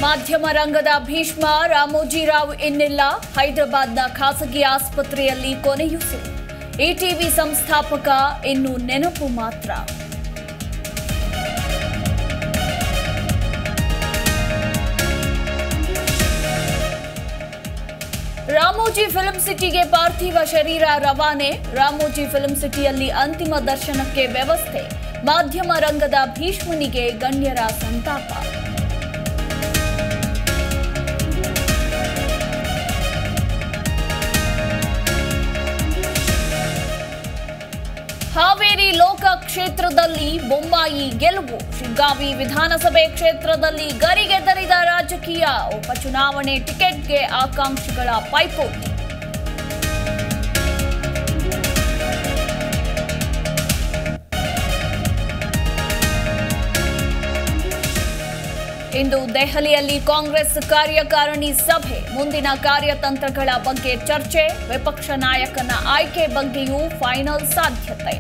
ಮಾಧ್ಯಮ ರಂಗದ ಭೀಷ್ಮ ರಾಮೋಜಿರಾವ್ ಇನ್ನಿಲ್ಲ ಹೈದರಾಬಾದ್ನ ಖಾಸಗಿ ಆಸ್ಪತ್ರೆಯಲ್ಲಿ ಕೊನೆಯುಸಿರು ಇಟಿವಿ ಸಂಸ್ಥಾಪಕ ಇನ್ನು ನೆನಪು ಮಾತ್ರ ರಾಮೋಜಿ ಫಿಲ್ಮ್ ಸಿಟಿಗೆ ಪಾರ್ಥಿವ ಶರೀರ ರವಾನೆ ರಾಮೋಜಿ ಫಿಲ್ಮ್ ಸಿಟಿಯಲ್ಲಿ ಅಂತಿಮ ದರ್ಶನಕ್ಕೆ ವ್ಯವಸ್ಥೆ ಮಾಧ್ಯಮ ರಂಗದ ಭೀಷ್ಮನಿಗೆ ಗಣ್ಯರ ಸಂತಾಪ ಹಾವೇರಿ ಲೋಕ ಕ್ಷೇತ್ರದಲ್ಲಿ ಬೊಮ್ಮಾಯಿ ಗೆಲುವು ಶಿಗ್ಗಾವಿ ವಿಧಾನಸಭೆ ಕ್ಷೇತ್ರದಲ್ಲಿ ಗರಿಗೆದರಿದ ರಾಜಕೀಯ ಉಪಚುನಾವಣೆ ಟಿಕೆಟ್ಗೆ ಆಕಾಂಕ್ಷಿಗಳ ಪೈಪೋಟಿ ಇಂದು ದೆಹಲಿಯಲ್ಲಿ ಕಾಂಗ್ರೆಸ್ ಕಾರ್ಯಕಾರಿಣಿ ಸಭೆ ಮುಂದಿನ ಕಾರ್ಯತಂತ್ರಗಳ ಬಗ್ಗೆ ಚರ್ಚೆ ವಿಪಕ್ಷ ನಾಯಕನ ಆಯ್ಕೆ ಬಗ್ಗೆಯೂ ಫೈನಲ್ ಸಾಧ್ಯತೆ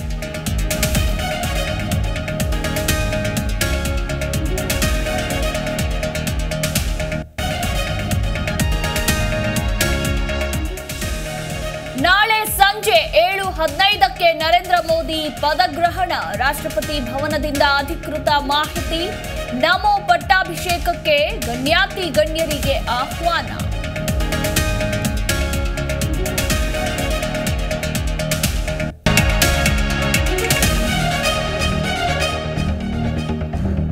ನಾಳೆ ಸಂಜೆ ಏಳು ಹದಿನೈದಕ್ಕೆ ನರೇಂದ್ರ ಮೋದಿ ಪದಗ್ರಹಣ ರಾಷ್ಟ್ರಪತಿ ಭವನದಿಂದ ಅಧಿಕೃತ ಮಾಹಿತಿ ನಮೋ ಪಟ್ಟಾಭಿಷೇಕಕ್ಕೆ ಗಣ್ಯಾತಿ ಗಣ್ಯರಿಗೆ ಆಹ್ವಾನ